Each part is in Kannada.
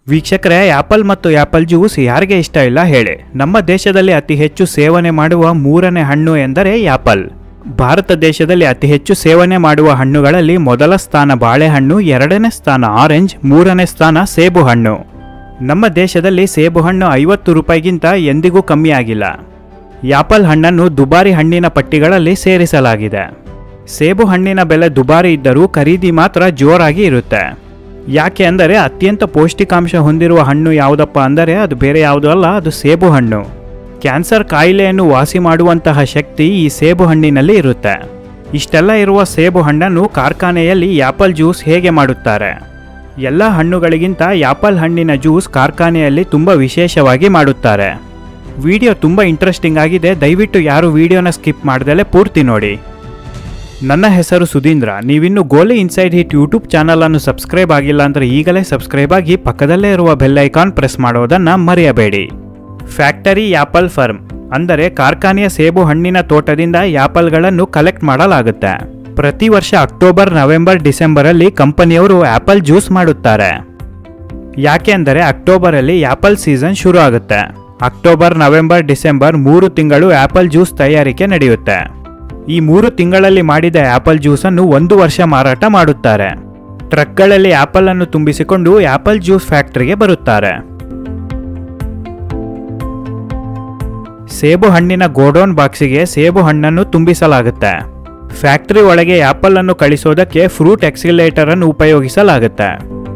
ವೀಕ್ಷಕರೇ ಆಪಲ್ ಮತ್ತು ಆಪಲ್ ಜ್ಯೂಸ್ ಯಾರಿಗೆ ಇಷ್ಟ ಇಲ್ಲ ಹೇಳಿ ನಮ್ಮ ದೇಶದಲ್ಲಿ ಅತಿ ಹೆಚ್ಚು ಸೇವನೆ ಮಾಡುವ ಮೂರನೇ ಹಣ್ಣು ಎಂದರೆ ಆಪಲ್ ಭಾರತ ದೇಶದಲ್ಲಿ ಅತಿ ಹೆಚ್ಚು ಸೇವನೆ ಮಾಡುವ ಹಣ್ಣುಗಳಲ್ಲಿ ಮೊದಲ ಸ್ಥಾನ ಬಾಳೆಹಣ್ಣು ಎರಡನೇ ಸ್ಥಾನ ಆರೆಂಜ್ ಮೂರನೇ ಸ್ಥಾನ ಸೇಬು ಹಣ್ಣು ನಮ್ಮ ದೇಶದಲ್ಲಿ ಸೇಬು ಹಣ್ಣು ಐವತ್ತು ರೂಪಾಯಿಗಿಂತ ಎಂದಿಗೂ ಕಮ್ಮಿ ಆಗಿಲ್ಲ ಆಪಲ್ ಹಣ್ಣನ್ನು ದುಬಾರಿ ಹಣ್ಣಿನ ಪಟ್ಟಿಗಳಲ್ಲಿ ಸೇರಿಸಲಾಗಿದೆ ಸೇಬು ಹಣ್ಣಿನ ಬೆಲೆ ದುಬಾರಿ ಇದ್ದರೂ ಖರೀದಿ ಮಾತ್ರ ಜೋರಾಗಿ ಇರುತ್ತೆ ಯಾಕೆ ಅಂದರೆ ಅತ್ಯಂತ ಪೌಷ್ಟಿಕಾಂಶ ಹೊಂದಿರುವ ಹಣ್ಣು ಯಾವುದಪ್ಪ ಅಂದರೆ ಅದು ಬೇರೆ ಯಾವುದೂ ಅಲ್ಲ ಅದು ಸೇಬು ಹಣ್ಣು ಕ್ಯಾನ್ಸರ್ ಕಾಯಿಲೆಯನ್ನು ವಾಸಿ ಮಾಡುವಂತಹ ಶಕ್ತಿ ಈ ಸೇಬು ಹಣ್ಣಿನಲ್ಲಿ ಇರುತ್ತೆ ಇಷ್ಟೆಲ್ಲ ಇರುವ ಸೇಬು ಹಣ್ಣನ್ನು ಕಾರ್ಖಾನೆಯಲ್ಲಿ ಆಪಲ್ ಜ್ಯೂಸ್ ಹೇಗೆ ಮಾಡುತ್ತಾರೆ ಎಲ್ಲ ಹಣ್ಣುಗಳಿಗಿಂತ ಆಪಲ್ ಹಣ್ಣಿನ ಜ್ಯೂಸ್ ಕಾರ್ಖಾನೆಯಲ್ಲಿ ತುಂಬ ವಿಶೇಷವಾಗಿ ಮಾಡುತ್ತಾರೆ ವಿಡಿಯೋ ತುಂಬ ಇಂಟ್ರೆಸ್ಟಿಂಗ್ ಆಗಿದೆ ದಯವಿಟ್ಟು ಯಾರು ವಿಡಿಯೋನ ಸ್ಕಿಪ್ ಮಾಡ್ದಲೇ ಪೂರ್ತಿ ನೋಡಿ ನನ್ನ ಹೆಸರು ಸುಧೀಂದ್ರ ನೀವಿನ್ನು ಗೋಲಿ ಇನ್ಸೈಡ್ ಹಿಟ್ ಯೂಟ್ಯೂಬ್ ಚಾನಲ್ ಅನ್ನು ಸಬ್ಸ್ಕ್ರೈಬ್ ಆಗಿಲ್ಲ ಅಂದರೆ ಈಗಲೇ ಸಬ್ಸ್ಕ್ರೈಬ್ ಆಗಿ ಪಕ್ಕದಲ್ಲೇ ಇರುವ ಬೆಲ್ ಐಕಾನ್ ಪ್ರೆಸ್ ಮಾಡೋದನ್ನು ಮರೆಯಬೇಡಿ ಫ್ಯಾಕ್ಟರಿ ಆಪಲ್ ಫರ್ಮ್ ಅಂದರೆ ಕಾರ್ಖಾನೆಯ ಸೇಬು ಹಣ್ಣಿನ ತೋಟದಿಂದ ಆಪಲ್ಗಳನ್ನು ಕಲೆಕ್ಟ್ ಮಾಡಲಾಗುತ್ತೆ ಪ್ರತಿ ವರ್ಷ ಅಕ್ಟೋಬರ್ ನವೆಂಬರ್ ಡಿಸೆಂಬರಲ್ಲಿ ಕಂಪನಿಯವರು ಆಪಲ್ ಜ್ಯೂಸ್ ಮಾಡುತ್ತಾರೆ ಯಾಕೆ ಅಂದರೆ ಅಕ್ಟೋಬರಲ್ಲಿ ಆಪಲ್ ಸೀಸನ್ ಶುರು ಆಗುತ್ತೆ ಅಕ್ಟೋಬರ್ ನವೆಂಬರ್ ಡಿಸೆಂಬರ್ ಮೂರು ತಿಂಗಳು ಆಪಲ್ ಜ್ಯೂಸ್ ತಯಾರಿಕೆ ನಡೆಯುತ್ತೆ ಈ ಮೂರು ತಿಂಗಳಲ್ಲಿ ಮಾಡಿದ ಆಪಲ್ ಜ್ಯೂಸನ್ನು ಒಂದು ವರ್ಷ ಮಾರಾಟ ಮಾಡುತ್ತಾರೆ ಟ್ರಕ್ಗಳಲ್ಲಿ ಆಪಲ್ ಅನ್ನು ತುಂಬಿಸಿಕೊಂಡು ಆಪಲ್ ಜ್ಯೂಸ್ ಫ್ಯಾಕ್ಟರಿಗೆ ಬರುತ್ತಾರೆ ಸೇಬು ಹಣ್ಣಿನ ಗೋಡೌನ್ ಬಾಕ್ಸಿಗೆ ಸೇಬು ಹಣ್ಣನ್ನು ತುಂಬಿಸಲಾಗುತ್ತೆ ಫ್ಯಾಕ್ಟರಿ ಒಳಗೆ ಆಪಲ್ ಅನ್ನು ಕಳಿಸೋದಕ್ಕೆ ಫ್ರೂಟ್ ಎಕ್ಸಿಲೇಟರ್ ಅನ್ನು ಉಪಯೋಗಿಸಲಾಗುತ್ತೆ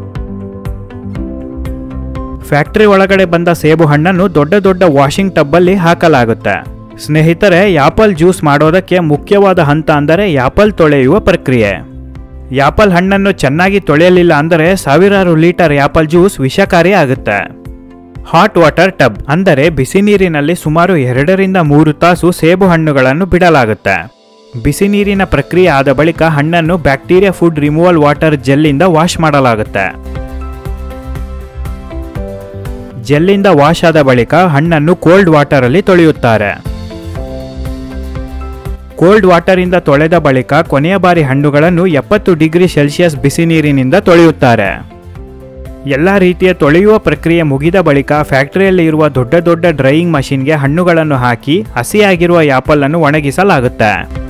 ಫ್ಯಾಕ್ಟರಿ ಒಳಗಡೆ ಬಂದ ಸೇಬು ಹಣ್ಣನ್ನು ದೊಡ್ಡ ದೊಡ್ಡ ವಾಷಿಂಗ್ ಟಬ್ಬಲ್ಲಿ ಹಾಕಲಾಗುತ್ತೆ ಸ್ನೇಹಿತರೆ ಆಪಲ್ ಜ್ಯೂಸ್ ಮಾಡೋದಕ್ಕೆ ಮುಖ್ಯವಾದ ಹಂತ ಅಂದರೆ ಆಪಲ್ ತೊಳೆಯುವ ಪ್ರಕ್ರಿಯೆ ಆಪಲ್ ಹಣ್ಣನ್ನು ಚೆನ್ನಾಗಿ ತೊಳೆಯಲಿಲ್ಲ ಅಂದರೆ ಸಾವಿರಾರು ಲೀಟರ್ ಆಪಲ್ ಜ್ಯೂಸ್ ವಿಷಕಾರಿ ಆಗುತ್ತೆ ಹಾಟ್ ವಾಟರ್ ಟಬ್ ಅಂದರೆ ಬಿಸಿ ನೀರಿನಲ್ಲಿ ಸುಮಾರು ಎರಡರಿಂದ ಮೂರು ತಾಸು ಸೇಬು ಹಣ್ಣುಗಳನ್ನು ಬಿಡಲಾಗುತ್ತೆ ಬಿಸಿ ನೀರಿನ ಪ್ರಕ್ರಿಯೆ ಆದ ಬಳಿಕ ಹಣ್ಣನ್ನು ಬ್ಯಾಕ್ಟೀರಿಯಾ ಫುಡ್ ರಿಮೂವಲ್ ವಾಟರ್ ಜೆಲ್ಲಿಂದ ವಾಶ್ ಮಾಡಲಾಗುತ್ತೆ ಜೆಲ್ಲಿಂದ ವಾಶ್ ಆದ ಬಳಿಕ ಹಣ್ಣನ್ನು ಕೋಲ್ಡ್ ವಾಟರಲ್ಲಿ ತೊಳೆಯುತ್ತಾರೆ ಕೋಲ್ಡ್ ವಾಟರಿಂದ ತೊಳೆದ ಬಳಿಕ ಕೊನೆಯ ಬಾರಿ ಹಣ್ಣುಗಳನ್ನು ಎಪ್ಪತ್ತು ಡಿಗ್ರಿ ಸೆಲ್ಸಿಯಸ್ ಬಿಸಿ ನೀರಿನಿಂದ ತೊಳೆಯುತ್ತಾರೆ ಎಲ್ಲ ರೀತಿಯ ತೊಳೆಯುವ ಪ್ರಕ್ರಿಯೆ ಮುಗಿದ ಬಳಿಕ ಫ್ಯಾಕ್ಟರಿಯಲ್ಲಿ ಇರುವ ದೊಡ್ಡ ದೊಡ್ಡ ಡ್ರೈಯಿಂಗ್ ಮಷಿನ್ಗೆ ಹಣ್ಣುಗಳನ್ನು ಹಾಕಿ ಹಸಿಯಾಗಿರುವ ಆಪಲ್ ಅನ್ನು ಒಣಗಿಸಲಾಗುತ್ತೆ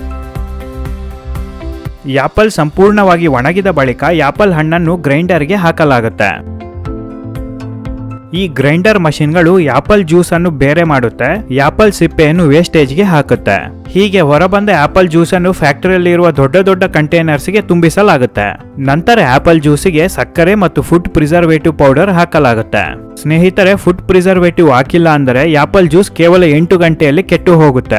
ಆಪಲ್ ಸಂಪೂರ್ಣವಾಗಿ ಒಣಗಿದ ಬಳಿಕ ಆಪಲ್ ಹಣ್ಣನ್ನು ಗ್ರೈಂಡರ್ಗೆ ಹಾಕಲಾಗುತ್ತೆ ಈ ಗ್ರೈಂಡರ್ ಮಷಿನ್ಗಳು ಆಪಲ್ ಜ್ಯೂಸ್ ಅನ್ನು ಬೇರೆ ಮಾಡುತ್ತೆ ಆಪಲ್ ಸಿಪ್ಪೆಯನ್ನು ವೇಸ್ಟೇಜ್ಗೆ ಹಾಕುತ್ತೆ ಹೀಗೆ ಹೊರಬಂದ ಆಪಲ್ ಜ್ಯೂಸ್ ಅನ್ನು ಫ್ಯಾಕ್ಟರಿಯಲ್ಲಿರುವ ದೊಡ್ಡ ದೊಡ್ಡ ಕಂಟೈನರ್ಸ್ಗೆ ತುಂಬಿಸಲಾಗುತ್ತೆ ನಂತರ ಆಪಲ್ ಜ್ಯೂಸಿಗೆ ಸಕ್ಕರೆ ಮತ್ತು ಫುಡ್ ಪ್ರಿಸರ್ವೇಟಿವ್ ಪೌಡರ್ ಹಾಕಲಾಗುತ್ತೆ ಸ್ನೇಹಿತರೆ ಫುಡ್ ಪ್ರಿಸರ್ವೇಟಿವ್ ಹಾಕಿಲ್ಲ ಅಂದರೆ ಆಪಲ್ ಜ್ಯೂಸ್ ಕೇವಲ ಎಂಟು ಗಂಟೆಯಲ್ಲಿ ಕೆಟ್ಟು ಹೋಗುತ್ತೆ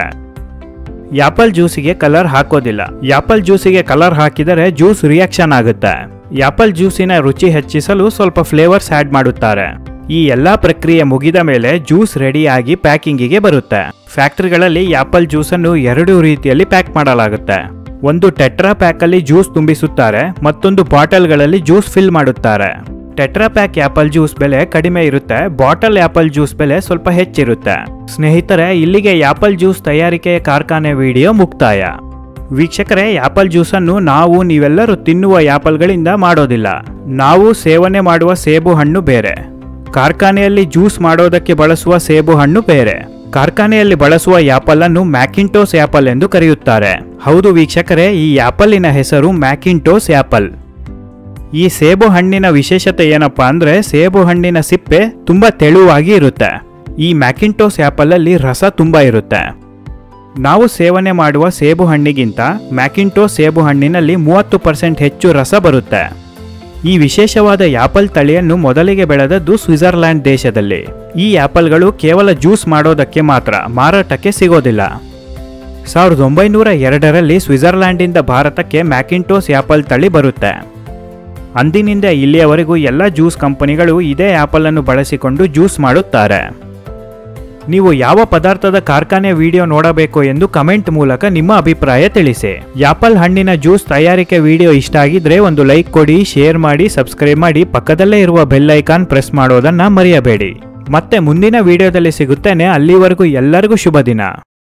ಆಪಲ್ ಜ್ಯೂಸಿಗೆ ಕಲರ್ ಹಾಕೋದಿಲ್ಲ ಆಪಲ್ ಜ್ಯೂಸಿಗೆ ಕಲರ್ ಹಾಕಿದರೆ ಜ್ಯೂಸ್ ರಿಯಾಕ್ಷನ್ ಆಗುತ್ತೆ ಆಪಲ್ ಜ್ಯೂಸಿನ ರುಚಿ ಹೆಚ್ಚಿಸಲು ಸ್ವಲ್ಪ ಫ್ಲೇವರ್ಸ್ ಆಡ್ ಮಾಡುತ್ತಾರೆ ಈ ಎಲ್ಲಾ ಪ್ರಕ್ರಿಯೆ ಮುಗಿದ ಮೇಲೆ ಜ್ಯೂಸ್ ರೆಡಿಯಾಗಿ ಪ್ಯಾಕಿಂಗಿಗೆ ಬರುತ್ತೆ ಫ್ಯಾಕ್ಟರಿಗಳಲ್ಲಿ ಆಪಲ್ ಜ್ಯೂಸನ್ನು ಎರಡು ರೀತಿಯಲ್ಲಿ ಪ್ಯಾಕ್ ಮಾಡಲಾಗುತ್ತೆ ಒಂದು ಟೆಟ್ರಾ ಪ್ಯಾಕಲ್ಲಿ ಜ್ಯೂಸ್ ತುಂಬಿಸುತ್ತಾರೆ ಮತ್ತೊಂದು ಬಾಟಲ್ಗಳಲ್ಲಿ ಜ್ಯೂಸ್ ಫಿಲ್ ಮಾಡುತ್ತಾರೆ ಟೆಟ್ರಾ ಪ್ಯಾಕ್ ಆಪಲ್ ಜ್ಯೂಸ್ ಬೆಲೆ ಕಡಿಮೆ ಇರುತ್ತೆ ಬಾಟಲ್ ಆಪಲ್ ಜ್ಯೂಸ್ ಬೆಲೆ ಸ್ವಲ್ಪ ಹೆಚ್ಚಿರುತ್ತೆ ಸ್ನೇಹಿತರೆ ಇಲ್ಲಿಗೆ ಆಪಲ್ ಜ್ಯೂಸ್ ತಯಾರಿಕೆಯ ಕಾರ್ಖಾನೆ ವಿಡಿಯೋ ಮುಕ್ತಾಯ ವೀಕ್ಷಕರೇ ಆಪಲ್ ಜ್ಯೂಸನ್ನು ನಾವು ನೀವೆಲ್ಲರೂ ತಿನ್ನುವ ಆಪಲ್ಗಳಿಂದ ಮಾಡೋದಿಲ್ಲ ನಾವು ಸೇವನೆ ಮಾಡುವ ಸೇಬು ಹಣ್ಣು ಬೇರೆ ಕಾರ್ಖಾನೆಯಲ್ಲಿ ಜ್ಯೂಸ್ ಮಾಡೋದಕ್ಕೆ ಬಳಸುವ ಸೇಬು ಹಣ್ಣು ಬೇರೆ ಕಾರ್ಖಾನೆಯಲ್ಲಿ ಬಳಸುವ ಆಪಲ್ ಅನ್ನು ಮ್ಯಾಕಿಂಟೋಸ್ ಆಪಲ್ ಎಂದು ಕರೆಯುತ್ತಾರೆ ಹೌದು ವೀಕ್ಷಕರೇ ಈ ಆಪಲ್ಲಿನ ಹೆಸರು ಮ್ಯಾಕಿಂಟೋಸ್ ಆಪಲ್ ಈ ಸೇಬು ಹಣ್ಣಿನ ವಿಶೇಷತೆ ಏನಪ್ಪಾ ಅಂದ್ರೆ ಸೇಬು ಹಣ್ಣಿನ ಸಿಪ್ಪೆ ತುಂಬಾ ತೆಳುವಾಗಿ ಇರುತ್ತೆ ಈ ಮ್ಯಾಕಿಂಟೋಸ್ ಆಪಲ್ ಅಲ್ಲಿ ರಸ ತುಂಬಾ ಇರುತ್ತೆ ನಾವು ಸೇವನೆ ಮಾಡುವ ಸೇಬು ಹಣ್ಣಿಗಿಂತ ಮ್ಯಾಕಿಂಟೋಸ್ ಸೇಬು ಹಣ್ಣಿನಲ್ಲಿ ಮೂವತ್ತು ಪರ್ಸೆಂಟ್ ಹೆಚ್ಚು ರಸ ಬರುತ್ತೆ ಈ ವಿಶೇಷವಾದ ಆಪಲ್ ತಳಿಯನ್ನು ಮೊದಲಿಗೆ ಬೆಳೆದದ್ದು ಸ್ವಿಟ್ಜರ್ಲ್ಯಾಂಡ್ ದೇಶದಲ್ಲಿ ಈ ಆಪಲ್ಗಳು ಕೇವಲ ಜ್ಯೂಸ್ ಮಾಡೋದಕ್ಕೆ ಮಾತ್ರ ಮಾರಾಟಕ್ಕೆ ಸಿಗೋದಿಲ್ಲ ಸಾವಿರದ ಒಂಬೈನೂರ ಎರಡರಲ್ಲಿ ಸ್ವಿಟ್ಜರ್ಲ್ಯಾಂಡಿಂದ ಭಾರತಕ್ಕೆ ಮ್ಯಾಕಿಂಟೋಸ್ ಆಪಲ್ ತಳಿ ಬರುತ್ತೆ ಅಂದಿನಿಂದ ಇಲ್ಲಿಯವರೆಗೂ ಎಲ್ಲ ಜ್ಯೂಸ್ ಕಂಪನಿಗಳು ಇದೇ ಆಪಲ್ ಅನ್ನು ಬಳಸಿಕೊಂಡು ಜ್ಯೂಸ್ ಮಾಡುತ್ತಾರೆ ನೀವು ಯಾವ ಪದಾರ್ಥದ ಕಾರ್ಖಾನೆ ವಿಡಿಯೋ ನೋಡಬೇಕು ಎಂದು ಕಮೆಂಟ್ ಮೂಲಕ ನಿಮ್ಮ ಅಭಿಪ್ರಾಯ ತಿಳಿಸಿ ಆಪಲ್ ಹಣ್ಣಿನ ಜ್ಯೂಸ್ ತಯಾರಿಕೆ ವಿಡಿಯೋ ಇಷ್ಟ ಆಗಿದ್ರೆ ಒಂದು ಲೈಕ್ ಕೊಡಿ ಶೇರ್ ಮಾಡಿ ಸಬ್ಸ್ಕ್ರೈಬ್ ಮಾಡಿ ಪಕ್ಕದಲ್ಲೇ ಇರುವ ಬೆಲ್ ಐಕಾನ್ ಪ್ರೆಸ್ ಮಾಡೋದನ್ನ ಮರೆಯಬೇಡಿ ಮತ್ತೆ ಮುಂದಿನ ವಿಡಿಯೋದಲ್ಲಿ ಸಿಗುತ್ತೇನೆ ಅಲ್ಲಿವರೆಗೂ ಎಲ್ಲರಿಗೂ ಶುಭ ದಿನ